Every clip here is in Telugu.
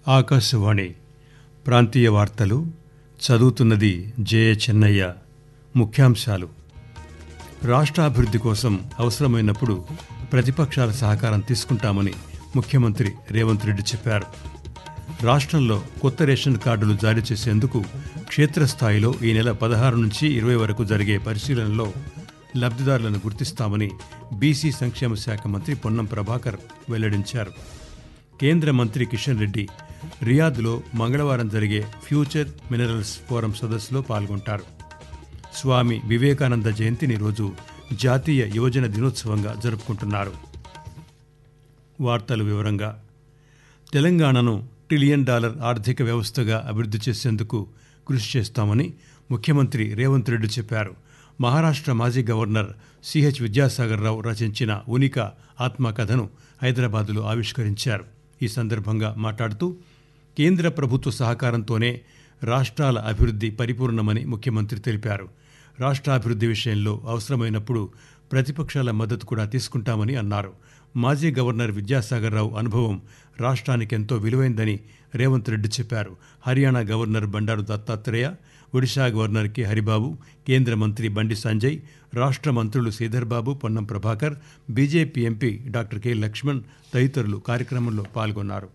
ఆకాశవాణి ప్రాంతీయ వార్తలు చదువుతున్నది జయ చెన్నయ్య ముఖ్యాంశాలు రాష్ట్రాభివృద్ధి కోసం అవసరమైనప్పుడు ప్రతిపక్షాల సహకారం తీసుకుంటామని ముఖ్యమంత్రి రేవంత్ రెడ్డి చెప్పారు రాష్ట్రంలో కొత్త రేషన్ కార్డులు జారీ చేసేందుకు క్షేత్రస్థాయిలో ఈ నెల పదహారు నుంచి ఇరవై వరకు జరిగే పరిశీలనలో లబ్ధిదారులను గుర్తిస్తామని బీసీ సంక్షేమ శాఖ మంత్రి పొన్నం ప్రభాకర్ వెల్లడించారు కేంద్ర మంత్రి కిషన్ రెడ్డి రియాద్లో మంగళవారం జరిగే ఫ్యూచర్ మినరల్స్ ఫోరం సదస్సులో పాల్గొంటారు స్వామి వివేకానంద జయంతిని రోజు జాతీయ యువజన దినోత్సవంగా జరుపుకుంటున్నారు వార్తలు వివరంగా తెలంగాణను ట్రిలియన్ డాలర్ ఆర్థిక వ్యవస్థగా అభివృద్ధి చేసేందుకు కృషి చేస్తామని ముఖ్యమంత్రి రేవంత్ రెడ్డి చెప్పారు మహారాష్ట్ర మాజీ గవర్నర్ సిహెచ్ విద్యాసాగర్ రావు రచించిన ఉనిక ఆత్మకథను హైదరాబాదులో ఆవిష్కరించారు ఈ సందర్భంగా మాట్లాడుతూ కేంద్ర ప్రభుత్వ సహకారంతోనే రాష్ట్రాల అభివృద్ధి పరిపూర్ణమని ముఖ్యమంత్రి తెలిపారు రాష్ట్రాభివృద్ధి విషయంలో అవసరమైనప్పుడు ప్రతిపక్షాల మద్దతు కూడా తీసుకుంటామని అన్నారు మాజీ గవర్నర్ విద్యాసాగర్ రావు అనుభవం రాష్ట్రానికి ఎంతో విలువైందని రేవంత్ రెడ్డి చెప్పారు Haryana governor Bandaru Dattatreya Odisha governor K Haribabu కేంద్ర మంత్రి బండి సంజయ్ రాష్ట్ర మంత్రులు Sridhar Babu Ponnam Prabhakar BJP MP doctor K Laxman తదితరులు కార్యక్రమంలో పాల్గొన్నారు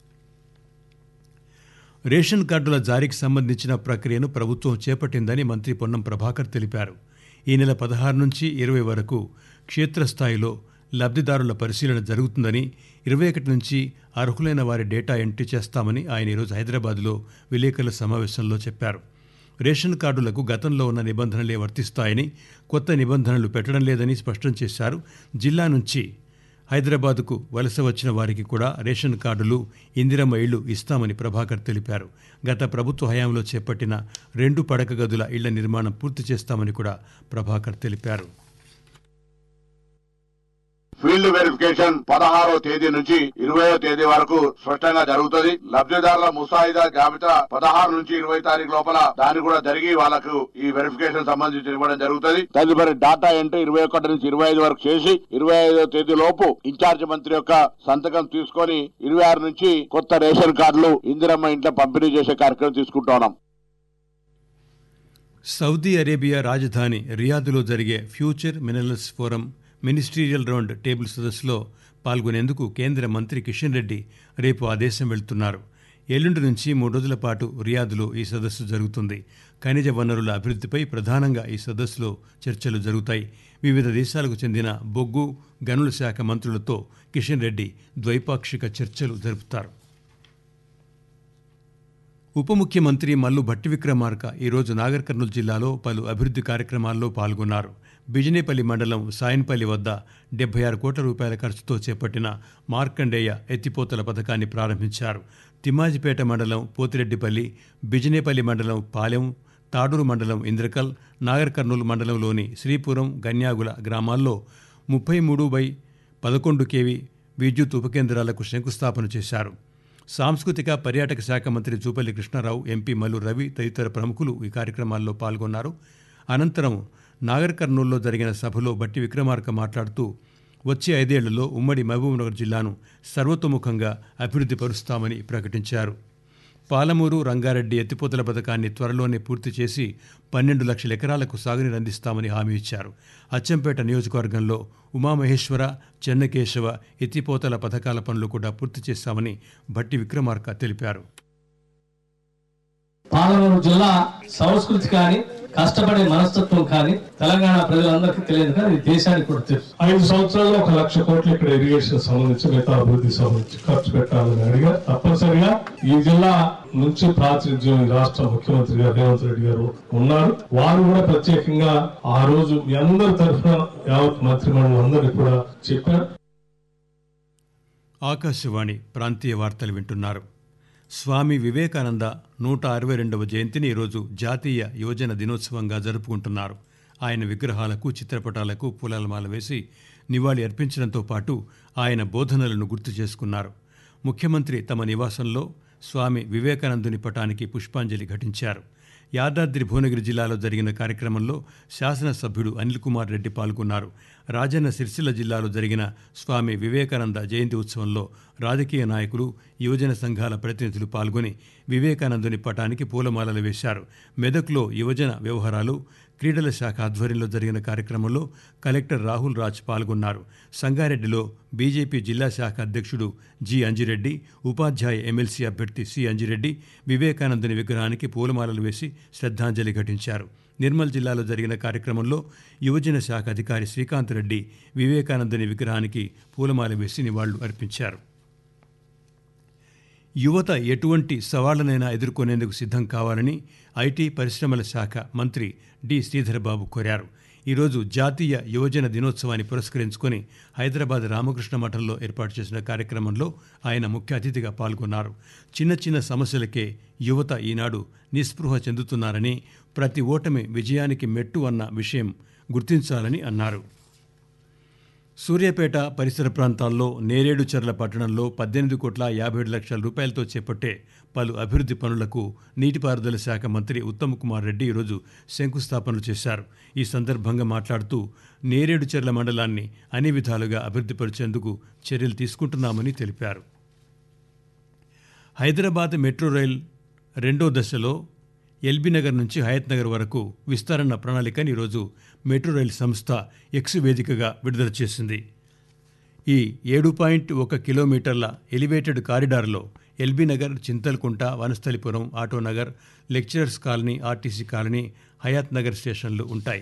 రేషన్ కార్డుల జారీకి సంబంధించిన ప్రక్రియను ప్రభుత్వం చేపట్టిందని మంత్రి పొన్నం ప్రభాకర్ తెలిపారు ఈ నెల పదహారు నుంచి ఇరవై వరకు క్షేత్రస్థాయిలో లబ్ధిదారుల పరిశీలన జరుగుతుందని ఇరవై ఒకటి నుంచి అర్హులైన వారి డేటా ఎంట్రీ చేస్తామని ఆయన ఈరోజు హైదరాబాద్లో విలేకరుల సమావేశంలో చెప్పారు రేషన్ కార్డులకు గతంలో ఉన్న నిబంధనలే వర్తిస్తాయని కొత్త నిబంధనలు పెట్టడం లేదని స్పష్టం చేశారు జిల్లా నుంచి హైదరాబాద్కు వలస వచ్చిన వారికి కూడా రేషన్ కార్డులు ఇందిరమ్మ ఇళ్లు ఇస్తామని ప్రభాకర్ తెలిపారు గత ప్రభుత్వ హయాంలో చేపట్టిన రెండు పడక గదుల ఇళ్ల నిర్మాణం పూర్తి చేస్తామని కూడా ప్రభాకర్ తెలిపారు ఫీల్డ్ వెరిఫికేషన్ పదహారో తేదీ నుంచి ఇరవయో తేదీ వరకు స్పష్టంగా జరుగుతుంది లబ్ధిదారుల ముసాయిదా జాబితా పదహారు నుంచి ఇరవై తారీఖు లోపల దాన్ని కూడా జరిగి వాళ్ళకు ఈ వెరిఫికేషన్ సంబంధించి ఇవ్వడం జరుగుతుంది తదుపరి డాటా ఎంట్రీ ఇరవై ఒకటి నుంచి ఇరవై ఐదు వరకు చేసి ఇరవై ఐదో తేదీ లోపు ఇన్ఛార్జ్ మంత్రి యొక్క సంతకం తీసుకొని ఇరవై ఆరు నుంచి కొత్త రేషన్ కార్డులు ఇందిరమ్మ ఇంట్లో పంపిణీ చేసే కార్యక్రమం తీసుకుంటా ఉన్నాం సౌదీ అరేబియా రాజధాని రియాద్లో జరిగే future minerals forum ministerial round table సదస్సులో పాల్గొనేందుకు కేంద్ర మంత్రి కిషన్ రెడ్డి రేపు ఆ దేశం వెళ్తున్నారు ఎల్లుండి నుంచి మూడు రోజుల పాటు రియాద్లో ఈ సదస్సు జరుగుతుంది ఖనిజ వనరుల అభివృద్ధిపై ప్రధానంగా ఈ సదస్సులో చర్చలు జరుగుతాయి వివిధ దేశాలకు చెందిన బొగ్గు గనుల శాఖ మంత్రులతో కిషన్ రెడ్డి ద్వైపాక్షిక చర్చలు జరుపుతారు ఉప ముఖ్యమంత్రి మల్లు భట్టి విక్రమార్క ఈరోజు నాగర్ కర్నూలు జిల్లాలో పలు అభివృద్ధి కార్యక్రమాల్లో పాల్గొన్నారు బిజినేపల్లి మండలం సాయన్పల్లి వద్ద డెబ్బై ఆరు కోట్ల రూపాయల ఖర్చుతో చేపట్టిన మార్కండేయ ఎత్తిపోతల పథకాన్ని ప్రారంభించారు తిమ్మాజిపేట మండలం పోతిరెడ్డిపల్లి బిజినేపల్లి మండలం పాలెం తాడూరు మండలం ఇంద్రకల్ నాగర్ కర్నూలు మండలంలోని శ్రీపురం గన్యాగుల గ్రామాల్లో ముప్పై మూడు బై పదకొండు కేవీ విద్యుత్ ఉపకేంద్రాలకు శంకుస్థాపన చేశారు సాంస్కృతిక పర్యాటక శాఖ మంత్రి జూపల్లి కృష్ణారావు ఎంపీ మల్లు రవి తదితర ప్రముఖులు ఈ కార్యక్రమాల్లో పాల్గొన్నారు అనంతరం నాగర్ కర్నూల్లో జరిగిన సభలో బట్టి విక్రమార్క మాట్లాడుతూ వచ్చే ఐదేళ్లలో ఉమ్మడి మహబూబ్నగర్ జిల్లాను సర్వతోముఖంగా అభివృద్ధి పరుస్తామని ప్రకటించారు పాలమూరు రంగారెడ్డి ఎత్తిపోతల పథకాన్ని త్వరలోనే పూర్తి చేసి పన్నెండు లక్షల ఎకరాలకు సాగునీరు అందిస్తామని హామీ ఇచ్చారు అచ్చంపేట నియోజకవర్గంలో ఉమామహేశ్వర చెన్నకేశవ ఎత్తిపోతల పథకాల పనులు కూడా పూర్తి చేశామని భట్టి విక్రమార్క తెలిపారు పాలమూరు జిల్లా సంస్కృతి కానీ కష్టపడే మనస్తత్వం కానీ తెలంగాణ ప్రజలందరికీ తెలియదు కానీ ఇది దేశానికి కూడా తెలుసు ఐదు సంవత్సరాల్లో ఒక లక్ష కోట్లు ఇక్కడ ఇరిగేషన్ సంబంధించి మిగతా అభివృద్ధి సంబంధించి ఖర్చు పెట్టాలని అడిగా తప్పనిసరిగా ఈ జిల్లా నుంచి ప్రాతినిధ్యం ఈ రాష్ట్ర ముఖ్యమంత్రి గారు రేవంత్ రెడ్డి గారు ఉన్నారు వారు కూడా ప్రత్యేకంగా ఆ రోజు మీ అందరి తరఫున యావత్ మంత్రిమండలి అందరికీ కూడా చెప్పారు ఆకాశవాణి ప్రాంతీయ వార్తలు వింటున్నారు స్వామి వివేకానంద నూట అరవై రెండవ జయంతిని ఈరోజు జాతీయ యువజన దినోత్సవంగా జరుపుకుంటున్నారు ఆయన విగ్రహాలకు చిత్రపటాలకు పూలమాల వేసి నివాళి అర్పించడంతో పాటు ఆయన బోధనలను గుర్తు చేసుకున్నారు ముఖ్యమంత్రి తమ నివాసంలో స్వామి వివేకానందుని పటానికి పుష్పాంజలి ఘటించారు యాదాద్రి భువనగిరి జిల్లాలో జరిగిన కార్యక్రమంలో శాసనసభ్యుడు అనిల్ కుమార్ రెడ్డి పాల్గొన్నారు రాజన్న సిరిసిల్ల జిల్లాలో జరిగిన స్వామి వివేకానంద జయంతి ఉత్సవంలో రాజకీయ నాయకులు యువజన సంఘాల ప్రతినిధులు పాల్గొని వివేకానందుని పటానికి పూలమాలలు వేశారు మెదక్లో యువజన వ్యవహారాలు క్రీడల శాఖ ఆధ్వర్యంలో జరిగిన కార్యక్రమంలో కలెక్టర్ రాహుల్ రాజ్ పాల్గొన్నారు సంగారెడ్డిలో బీజేపీ జిల్లా శాఖ అధ్యక్షుడు జి అంజిరెడ్డి ఉపాధ్యాయ ఎమ్మెల్సీ అభ్యర్థి సి అంజిరెడ్డి వివేకానందుని విగ్రహానికి పూలమాలలు వేసి శ్రద్ధాంజలి ఘటించారు నిర్మల్ జిల్లాలో జరిగిన కార్యక్రమంలో యువజన శాఖ అధికారి శ్రీకాంత్ రెడ్డి వివేకానందుని విగ్రహానికి పూలమాల వేసి నివాళులు అర్పించారు యువత ఎటువంటి సవాళ్లనైనా ఎదుర్కొనేందుకు సిద్ధం కావాలని ఐటీ పరిశ్రమల శాఖ మంత్రి డి శ్రీధరబాబు కోరారు ఈరోజు జాతీయ యువజన దినోత్సవాన్ని పురస్కరించుకొని హైదరాబాద్ రామకృష్ణ మఠంలో ఏర్పాటు చేసిన కార్యక్రమంలో ఆయన ముఖ్య అతిథిగా పాల్గొన్నారు చిన్న చిన్న సమస్యలకే యువత ఈనాడు నిస్పృహ చెందుతున్నారని ప్రతి ఓటమి విజయానికి మెట్టు అన్న విషయం గుర్తించాలని అన్నారు సూర్యాపేట పరిసర ప్రాంతాల్లో నేరేడుచర్ల పట్టణంలో పద్దెనిమిది కోట్ల యాభై ఏడు లక్షల రూపాయలతో చేపట్టే పలు అభివృద్ధి పనులకు నీటిపారుదల శాఖ మంత్రి ఉత్తమ్ కుమార్ రెడ్డి ఈరోజు శంకుస్థాపనలు చేశారు ఈ సందర్భంగా మాట్లాడుతూ నేరేడుచర్ల మండలాన్ని అన్ని విధాలుగా అభివృద్ధిపరిచేందుకు చర్యలు తీసుకుంటున్నామని తెలిపారు హైదరాబాద్ మెట్రో రైల్ రెండో దశలో ఎల్బీ నగర్ నుంచి హయత్ నగర్ వరకు విస్తరణ ప్రణాళికని ఈరోజు మెట్రో రైల్ సంస్థ ఎక్స్ వేదికగా విడుదల చేసింది ఈ ఏడు పాయింట్ ఒక కిలోమీటర్ల ఎలివేటెడ్ కారిడార్లో LB Nagar Chintalkunta Vanasthalipuram Autonagar lecturers colony RTC colony Hayath Nagar స్టేషన్లు ఉంటాయి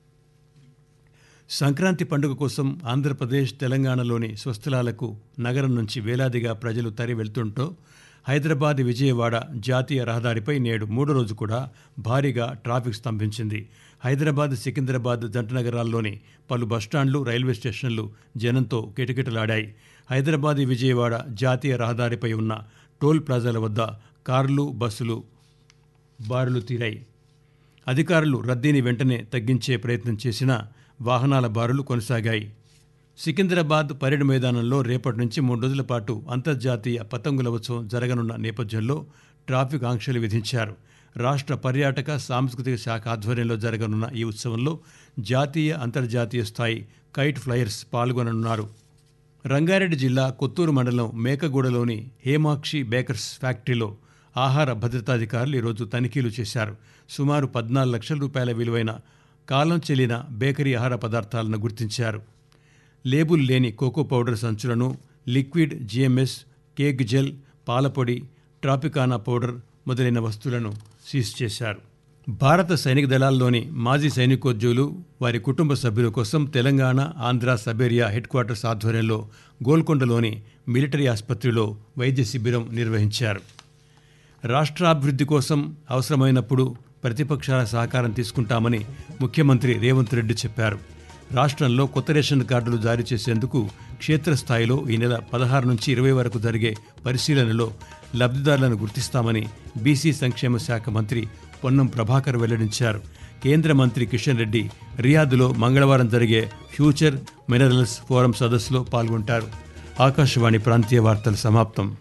సంక్రాంతి పండుగ కోసం ఆంధ్రప్రదేశ్ తెలంగాణలోని స్వస్థలాలకు నగరం నుంచి వేలాదిగా ప్రజలు తరి వెళ్తుంటూ హైదరాబాద్ విజయవాడ జాతీయ రహదారిపై నేడు మూడో రోజు కూడా భారీగా ట్రాఫిక్ స్తంభించింది హైదరాబాద్ సికింద్రాబాద్ జంట నగరాల్లోని పలు బస్టాండ్లు రైల్వే స్టేషన్లు జనంతో కిటకిటలాడాయి హైదరాబాద్ విజయవాడ జాతీయ రహదారిపై ఉన్న టోల్ ప్లాజాల వద్ద కార్లు బస్సులు బారులు తీరాయి అధికారులు రద్దీని వెంటనే తగ్గించే ప్రయత్నం చేసినా వాహనాల బారులు కొనసాగాయి సికింద్రాబాద్ పరేడ్ మైదానంలో రేపటి నుంచి మూడు రోజుల పాటు అంతర్జాతీయ పతంగుల ఉత్సవం జరగనున్న నేపథ్యంలో ట్రాఫిక్ ఆంక్షలు విధించారు రాష్ట్ర పర్యాటక సాంస్కృతిక శాఖ ఆధ్వర్యంలో జరగనున్న ఈ ఉత్సవంలో జాతీయ అంతర్జాతీయ స్థాయి కైట్ ఫ్లయర్స్ పాల్గొననున్నారు రంగారెడ్డి జిల్లా కొత్తూరు మండలం మేకగూడలోని హేమాక్షి బేకర్స్ ఫ్యాక్టరీలో ఆహార భద్రతాధికారులు ఈరోజు తనిఖీలు చేశారు సుమారు పద్నాలుగు లక్షల రూపాయల విలువైన కాలం చెల్లిన బేకరీ ఆహార పదార్థాలను గుర్తించారు లేబుల్ లేని కోకో పౌడర్ సంచులను లిక్విడ్ జిఎంఎస్ కేక్ జెల్ పాలపొడి ట్రాపికానా పౌడర్ మొదలైన వస్తువులను సీజ్ చేశారు భారత సైనిక దళాల్లోని మాజీ సైనికోద్యోగులు వారి కుటుంబ సభ్యుల కోసం Telangana Andhra subarea headquarters ఆధ్వర్యంలో గోల్కొండలోని మిలిటరీ ఆసుపత్రిలో వైద్య శిబిరం నిర్వహించారు రాష్ట్రాభివృద్ధి కోసం అవసరమైనప్పుడు ప్రతిపక్షాల సహకారం తీసుకుంటామని ముఖ్యమంత్రి రేవంత్ రెడ్డి చెప్పారు రాష్ట్రంలో కొత్త రేషన్ కార్డులు జారీ చేసేందుకు క్షేత్రస్థాయిలో ఈ నెల పదహారు నుంచి ఇరవై వరకు జరిగే పరిశీలనలో లబ్ధిదారులను గుర్తిస్తామని బీసీ సంక్షేమ శాఖ మంత్రి పొన్నం ప్రభాకర్ వెల్లడించారు కేంద్ర మంత్రి కిషన్ రెడ్డి రియాద్లో మంగళవారం జరిగే ఫ్యూచర్ మినరల్స్ ఫోరం సదస్సులో పాల్గొంటారు ఆకాశవాణి ప్రాంతీయ వార్తలు సమాప్తం